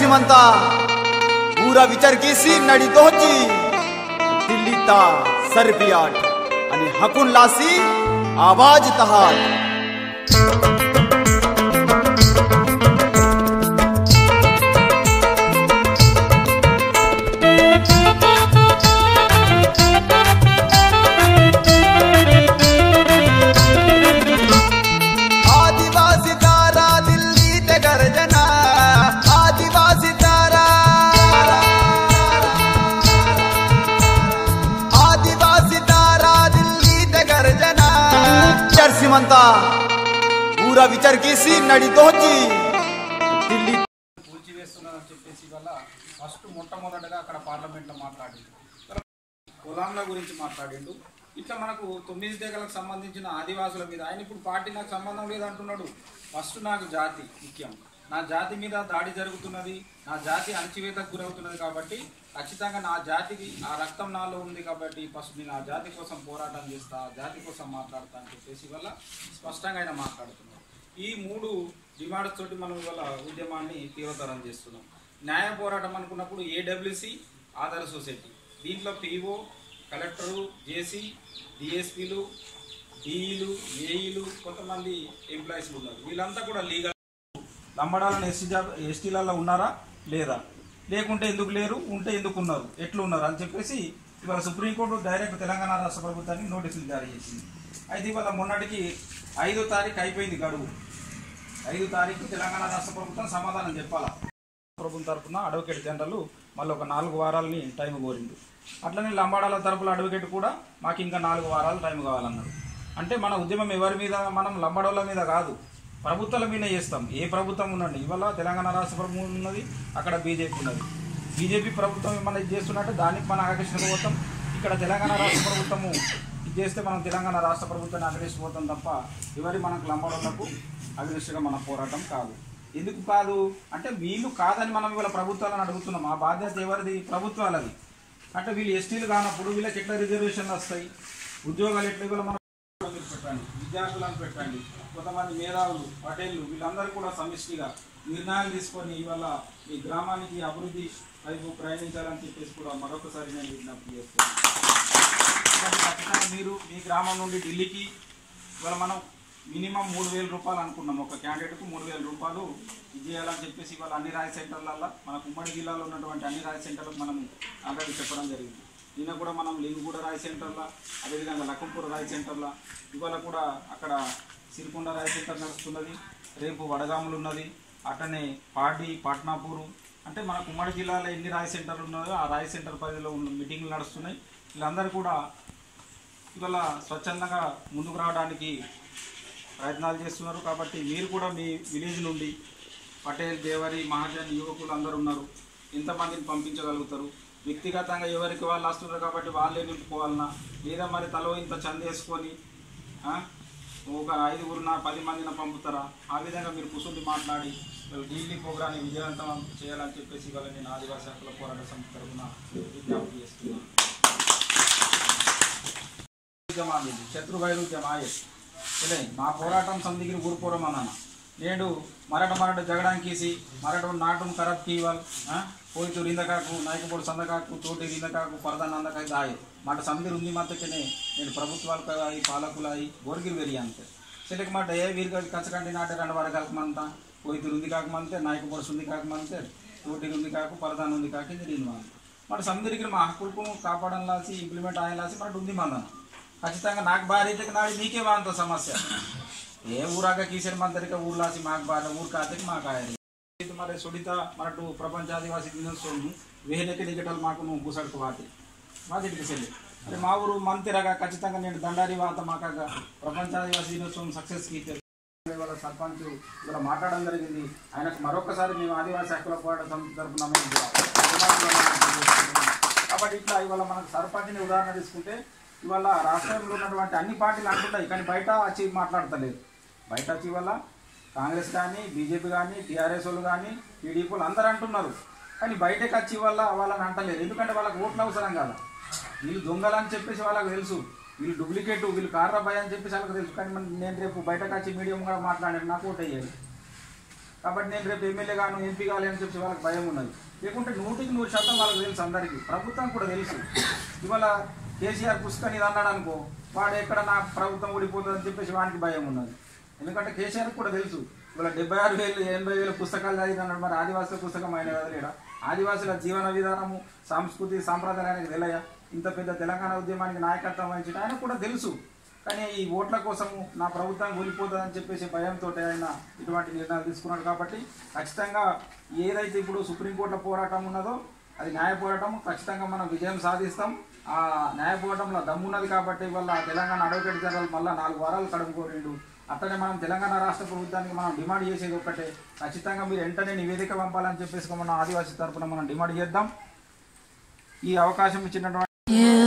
सीमंता पूरा विचार की सी नडी दोची दिल्लीता सरबियाट आणि हकून लासी आवाज तहाट आदिवासी तारा दिल्ली ते गर्जना आदिवासी तारा आदिवासी तारा दिल्ली ते गर्जना विचार सीमंता पूरा विचार की सी नडी दोची दिल्ली కూల్చివేస్తున్నారని చెప్పేసి వల్ల ఫస్ట్ మొట్టమొదటగా అక్కడ పార్లమెంట్లో మాట్లాడిండు కులాంల గురించి మాట్లాడిండు ఇట్లా మనకు తొమ్మిది తెగలకు సంబంధించిన ఆదివాసుల మీద ఆయన ఇప్పుడు పార్టీ నాకు సంబంధం లేదంటున్నాడు ఫస్ట్ నాకు జాతి ముఖ్యం నా జాతి మీద దాడి జరుగుతున్నది నా జాతి అణచివేతకు గురవుతున్నది కాబట్టి ఖచ్చితంగా నా జాతికి ఆ రక్తం నాలో ఉంది కాబట్టి ఫస్ట్ నేను ఆ జాతి కోసం పోరాటం చేస్తా ఆ జాతి కోసం మాట్లాడతా అని చెప్పేసి వల్ల స్పష్టంగా ఆయన మాట్లాడుతున్నాడు ఈ మూడు డిమాండ్స్ తోటి మనం ఇవాళ ఉద్యమాన్ని తీవ్రతరం చేస్తున్నాం న్యాయ పోరాటం అనుకున్నప్పుడు ఏడబ్ల్యూసి ఆధార్ సొసైటీ దీంట్లో పిఓ కలెక్టరు జేసీ డిఎస్పీలు డిఈలు ఏఈలు కొంతమంది ఎంప్లాయీస్లు ఉన్నారు వీళ్ళంతా కూడా లీగల్ లంబడాలను ఎస్టీ జాబ్ ఎస్టీలలో ఉన్నారా లేదా లేకుంటే ఎందుకు లేరు ఉంటే ఎందుకు ఉన్నారు ఎట్లు ఉన్నారు అని చెప్పేసి ఇవాళ సుప్రీంకోర్టు డైరెక్ట్ తెలంగాణ రాష్ట్ర ప్రభుత్వానికి నోటీసులు జారీ చేసింది అయితే ఇవాళ మొన్నటికి ఐదో తారీఖు అయిపోయింది గడువు ఐదు తారీఖు తెలంగాణ రాష్ట్ర ప్రభుత్వం సమాధానం చెప్పాలా ప్రభుత్వం తరఫున అడ్వకేట్ జనరల్ మళ్ళీ ఒక నాలుగు వారాలని టైం కోరింది అట్లనే లంబాడాల తరపుల అడ్వకేట్ కూడా మాకు ఇంకా నాలుగు వారాలు టైం కావాలన్నారు అంటే మన ఉద్యమం ఎవరి మీద మనం లంబాడోళ్ళ మీద కాదు ప్రభుత్వాల మీద చేస్తాం ఏ ప్రభుత్వం ఉండండి ఇవాళ తెలంగాణ రాష్ట్ర ప్రభుత్వం ఉన్నది అక్కడ బీజేపీ ఉన్నది బీజేపీ ప్రభుత్వం ఏమన్నా ఇది చేస్తున్నట్టే దానికి మనం ఆకర్షించకపోతాం ఇక్కడ తెలంగాణ రాష్ట్ర ప్రభుత్వము ఇది చేస్తే మనం తెలంగాణ రాష్ట్ర ప్రభుత్వాన్ని ఆకర్షిపోతాం తప్ప ఎవరి మనకు లంబాడోళ్లకు అగ్రెస్ట్గా మన పోరాటం కాదు ఎందుకు కాదు అంటే వీళ్ళు కాదని మనం ఇవాళ ప్రభుత్వాలను అడుగుతున్నాం ఆ బాధ్యత ఎవరిది ప్రభుత్వాలది అంటే వీళ్ళు ఎస్టీలు కానప్పుడు వీళ్ళకి ఎట్లా రిజర్వేషన్లు వస్తాయి ఉద్యోగాలు ఎట్లా ఇవాళ మనం మీరు పెట్టండి విద్యార్థులను పెట్టండి కొంతమంది మేధావులు పటేళ్ళు వీళ్ళందరూ కూడా సమిష్టిగా నిర్ణయాలు తీసుకొని ఇవాళ ఈ గ్రామానికి అభివృద్ధి వైపు ప్రయాణించాలని చెప్పేసి కూడా మరొకసారి నేను విజ్ఞప్తి చేస్తున్నాను కాబట్టి ఖచ్చితంగా మీరు మీ గ్రామం నుండి ఢిల్లీకి ఇవాళ మనం మినిమం మూడు వేల రూపాయలు అనుకున్నాం ఒక క్యాండిడేట్కు మూడు వేల రూపాయలు ఇది చేయాలని చెప్పేసి ఇవాళ అన్ని రాయి సెంటర్లలో మన ఉమ్మడి జిల్లాలో ఉన్నటువంటి అన్ని రాయి సెంటర్లకు మనం ఆల్రెడీ చెప్పడం జరిగింది నిన్న కూడా మనం లింగుగూడ రాయి సెంటర్లో అదేవిధంగా లఖంపూర్ రాయి సెంటర్లో ఇవాళ కూడా అక్కడ సిరికొండ రాయి సెంటర్ నడుస్తున్నది రేపు వడగాములు ఉన్నది అట్టనే పాడి పాట్నాపూరు అంటే మన ఉమ్మడి జిల్లాలో ఎన్ని రాయి సెంటర్లు ఉన్నాయో ఆ రాయి సెంటర్ పరిధిలో ఉన్న మీటింగ్లు నడుస్తున్నాయి వీళ్ళందరూ కూడా ఇవాళ స్వచ్ఛందంగా ముందుకు రావడానికి ప్రయత్నాలు చేస్తున్నారు కాబట్టి మీరు కూడా మీ విలేజ్ నుండి పటేల్ దేవరి మహాజన్ యువకులు అందరూ ఉన్నారు ఎంతమందిని పంపించగలుగుతారు వ్యక్తిగతంగా ఎవరికి వాళ్ళు వస్తున్నారు కాబట్టి వాళ్ళే నింపుకోవాలన్నా లేదా మరి తలో ఇంత చంద వేసుకొని ఆ, ఒక ఐదుగురున పది మందిన పంపుతారా ఆ విధంగా మీరు కుసుండి మాట్లాడి ఇవాళ ఢిల్లీ ప్రోగ్రాన్ని విజయవంతం చేయాలని చెప్పేసి ఇవాళ నేను ఆదివాసీ హక్కుల పోరాట సమితి తరఫున విజ్ఞప్తి చేస్తున్నాను ఉద్యమాన్ని శత్రు వైరుధ్యమాయే ఇదే మా పోరాటం సందిగిరి ఊరుకోవడం అన్నాను నేడు మరట మరట జగడాంకీసి మరట నాటం కరబ్ కీవల్ పోయితు రిందకాకు నాయకపోడు సందకాకు తోటి రిందకాకు పరదానందకాయ దాయి మాట సందిరి ఉంది మద్దకనే నేను ప్రభుత్వాలకు అయి పాలకులు గోరిగిరి వెరి అంతే సెలకి మాట ఏ వీరి కచ్చకండి నాటే రెండు వారు కలకమంతా పోయితు ఉంది కాకమంతే నాయకపోడు సుంది కాకమంతే తోటి ఉంది కాకు పరదానం ఉంది కాకి నేను మన సందరికి మా హక్కులకు కాపాడడం లాసి ఇంప్లిమెంట్ ఆయన లాసి మనకు ఉంది మందన ఖచ్చితంగా నాకు భార్య అయితే నాడు నీకే అంత సమస్య ఏ ఊరాగా కీసరి మందరిక ఊర్లాసి మాకు భార్య ఊరు కాతకి మాకు ఆయన ఇది మరి సుడిత మనటు ప్రపంచ ఆదివాసీ దినోత్సవం వేహనెక్కి దిగటలు మాకు నువ్వు గుసడుకు వాతి మా దగ్గరికి వెళ్ళి మరి మా ఊరు మంతిరగా ఖచ్చితంగా నేను దండారి వాత మాకాగా ప్రపంచ ఆదివాసీ దినోత్సవం సక్సెస్కి ఇవాళ సర్పంచ్ ఇవాళ మాట్లాడడం జరిగింది ఆయనకు మరొకసారి మేము ఆదివాసీ హక్కుల పోరాట సమితి తరఫున మేము కాబట్టి ఇట్లా ఇవాళ మనకు సర్పంచ్ని ఉదాహరణ తీసుకుంటే ఇవాళ రాష్ట్రంలో ఉన్నటువంటి అన్ని పార్టీలు అంటున్నాయి కానీ బయట వచ్చి మాట్లాడతలేదు బయట వచ్చి ఇవాళ కాంగ్రెస్ కానీ బీజేపీ కానీ టీఆర్ఎస్ వాళ్ళు కానీ టీడీపీ వాళ్ళు అందరూ అంటున్నారు కానీ బయటకు వచ్చి వల్ల వాళ్ళని అంటలేదు ఎందుకంటే వాళ్ళకి ఓట్లు అవసరం కదా వీళ్ళు దొంగలు అని చెప్పేసి వాళ్ళకి తెలుసు వీళ్ళు డూప్లికేట్ వీళ్ళు కార్రబాయ్ అని చెప్పేసి వాళ్ళకి తెలుసు కానీ మన- నేను రేపు బయటకు వచ్చి మీడియం కూడా మాట్లాడాను నాకు ఓటు అయ్యారు కాబట్టి నేను రేపు ఎమ్మెల్యే గాను ఎంపీ కావాలి అని చెప్పి వాళ్ళకి భయం ఉన్నది లేకుంటే నూటికి నూరు శాతం వాళ్ళకి తెలుసు అందరికీ ప్రభుత్వం కూడా తెలుసు ఇవాళ కేసీఆర్ పుస్తకం ఇది అన్నాడు అనుకో వాడు ఎక్కడ నా ప్రభుత్వం ఊడిపోతుంది అని చెప్పేసి వానికి భయం ఉన్నది ఎందుకంటే కేసీఆర్ కూడా తెలుసు ఇవాళ డెబ్బై ఆరు వేలు ఎనభై వేల పుస్తకాలు చదివినాడు మరి ఆదివాసుల పుస్తకం అయిన కదా లేడా ఆదివాసుల జీవన విధానము సంస్కృతి సాంప్రదాయానికి తెలియ ఇంత పెద్ద తెలంగాణ ఉద్యమానికి నాయకత్వం వహించడం ఆయన కూడా తెలుసు కానీ ఈ ఓట్ల కోసము నా ప్రభుత్వం కూలిపోతుందని చెప్పేసి భయంతో ఆయన ఇటువంటి నిర్ణయాలు తీసుకున్నాడు కాబట్టి ఖచ్చితంగా ఏదైతే ఇప్పుడు సుప్రీంకోర్టులో పోరాటం ఉన్నదో అది న్యాయ పోరాటం ఖచ్చితంగా మనం విజయం సాధిస్తాం ఆ న్యాయ పోరాటంలో దమ్మున్నది కాబట్టి వల్ల తెలంగాణ అడ్వకేట్ జనరల్ మళ్ళీ నాలుగు వారాలు కడుపుకోరిండు అట్లనే మనం తెలంగాణ రాష్ట్ర ప్రభుత్వానికి మనం డిమాండ్ చేసేది ఒకటే ఖచ్చితంగా మీరు వెంటనే నివేదిక పంపాలని చెప్పేసి మన ఆదివాసీ తరపున మనం డిమాండ్ చేద్దాం ఈ అవకాశం ఇచ్చినటువంటి Yeah.